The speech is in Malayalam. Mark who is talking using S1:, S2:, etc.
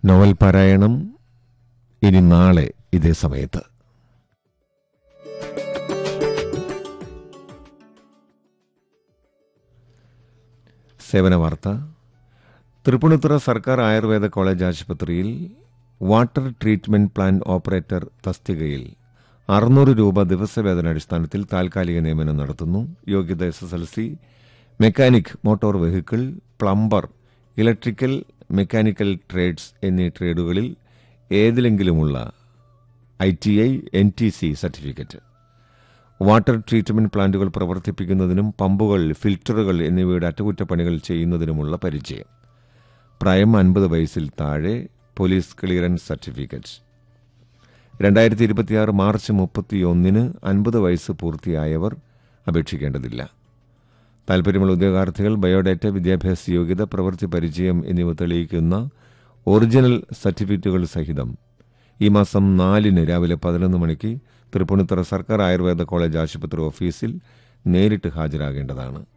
S1: നോവൽ പാരായണം ഇനി നാളെ ഇതേ സമയത്ത് സേവന വാർത്ത തൃപ്പൂണിത്തുറ സർക്കാർ ആയുർവേദ കോളേജ് ആശുപത്രിയിൽ വാട്ടർ ട്രീറ്റ്മെന്റ് പ്ലാന്റ് ഓപ്പറേറ്റർ തസ്തികയിൽ അറുന്നൂറ് രൂപ ദിവസവേതന അടിസ്ഥാനത്തിൽ താൽക്കാലിക നിയമനം നടത്തുന്നു യോഗ്യത S S L C mechanic motor vehicle plumber electrical mechanical trades എന്നീ ട്രേഡുകളിൽ ഏതിലെങ്കിലുമുള്ള I T I N T C certificate water treatment പ്ലാന്റുകൾ പ്രവർത്തിപ്പിക്കുന്നതിനും പമ്പുകൾ ഫിൽറ്ററുകൾ എന്നിവയുടെ അറ്റകുറ്റപ്പണികൾ ചെയ്യുന്നതിനുമുള്ള പരിചയം പ്രായം അൻപത് വയസ്സിൽ താഴെ പോലീസ് ക്ലിയറൻസ് സർട്ടിഫിക്കറ്റ് രണ്ടായിരത്തി ഇരുപത്തിയാറ് മാർച്ച് മുപ്പത്തിയൊന്നിന് അൻപത് വയസ്സ് പൂർത്തിയായവർ അപേക്ഷിക്കേണ്ടതില്ല താൽപര്യമുള്ള ഉദ്യോഗാർത്ഥികൾ ബയോഡാറ്റ വിദ്യാഭ്യാസ യോഗ്യത പ്രവൃത്തി പരിചയം എന്നിവ തെളിയിക്കുന്ന ഒറിജിനൽ സർട്ടിഫിക്കറ്റുകൾ സഹിതം ഈ മാസം നാലിന് രാവിലെ പതിനൊന്ന് മണിക്ക് തൃപ്പൂണിത്തുറ സർക്കാർ ആയുർവേദ കോളേജ് ആശുപത്രി ഓഫീസിൽ നേരിട്ട് ഹാജരാകേണ്ടതാണ്